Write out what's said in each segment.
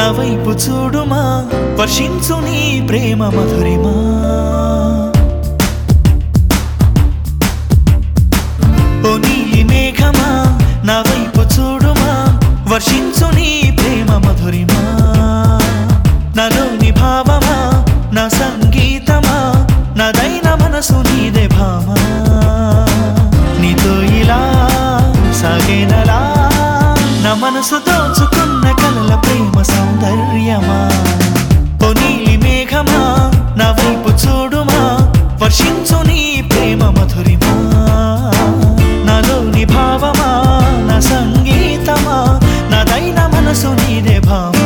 వైపు చూడుమా వర్షించు నీ ప్రేమ మధురిమా ఓ నీలి మేఘమా నా వైపు చూడుమా వర్షించు నీ ప్రేమ మధురిమా నాలోని భావమా నా సంగీతమా నాదైన మనసు నీదే భామా నీతో ఇలా సాగేనలా నా మనసు దోచుకున్న కలల ప్రేమ సౌందర్యమా ఓ నీలి మేఘమా నా వైపు చూడుమా వర్షించు నీ ప్రేమ మధురిమా నాలోని భావమా నా సంగీతమా నాదైన మనసు నీదే భామా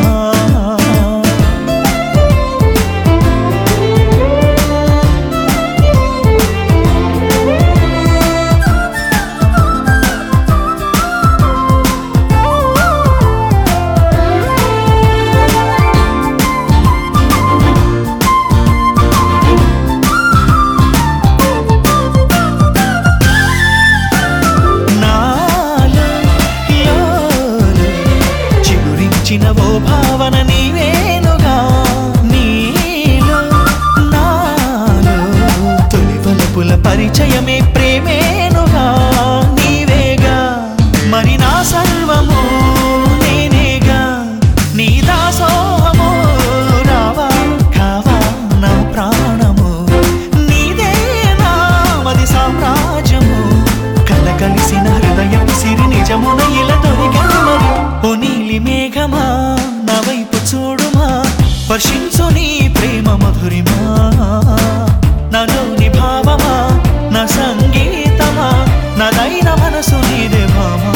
నాలో లోలో చిగురించిన ఓ భావన నీవేనుగా నీలో నాలో తొలి వలపుల పరిచయమే ప్రేమేనుగా నీవేగా మరి నా సర్వము నేనేగా నీ దాసోహము రావా కావా నా ప్రాణము నీదే నామది సామ్రాజ్యము కల కలిసిన హృదయం సిరి నిజమున ఇలా దొరికను మరి ఓ నీలి మేఘమా నా వైపు చూడుమా వర్షించు నీ ప్రేమ మధురిమా నాలోని భావమా నా సంగీతమా నాదైన మనసు నీదే భామా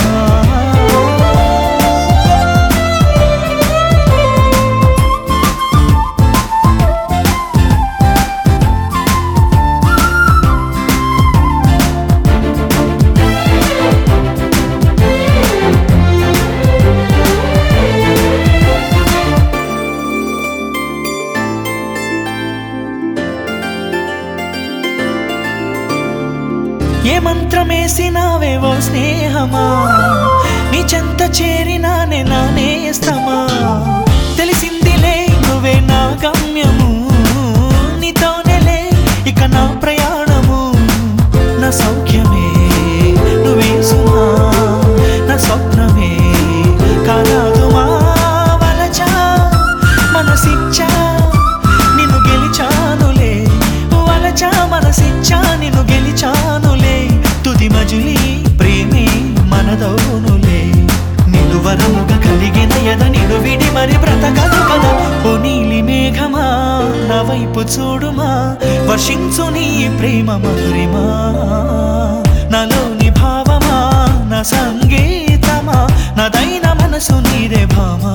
ఏ మంత్రమేసినావేవో స్నేహమా నీ చెంత చేరినానే నా నేస్తమా తెలిసిందిలే నువ్వే నా గమ్యము నీతోనేలే ఇక నా ప్రయాణము నా సౌఖ్యమే నువ్వే సుమా నా స్వప్నమే కాలాదుమా వలచా మనసిచ్చా నిన్ను గెలిచానులే వలచా మనసిచ్చా నిన్ను గెలిచానులే తుది మజులి ప్రేమే మనదౌనులే నిన్ను వరముగా కలిగిన ఎద నిన్ను విడి మరి బ్రతకదు కదా ఓ నీలి మేఘమా నా వైపు చూడుమా వర్షించు నీ ప్రేమ మధురిమా నాలోని భావమా నా సంగీతమా నాదైన మనసు నీదే భామా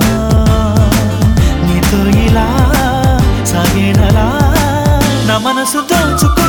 నీతో ఇలా సాగేనలా నా మనసు దోచుకో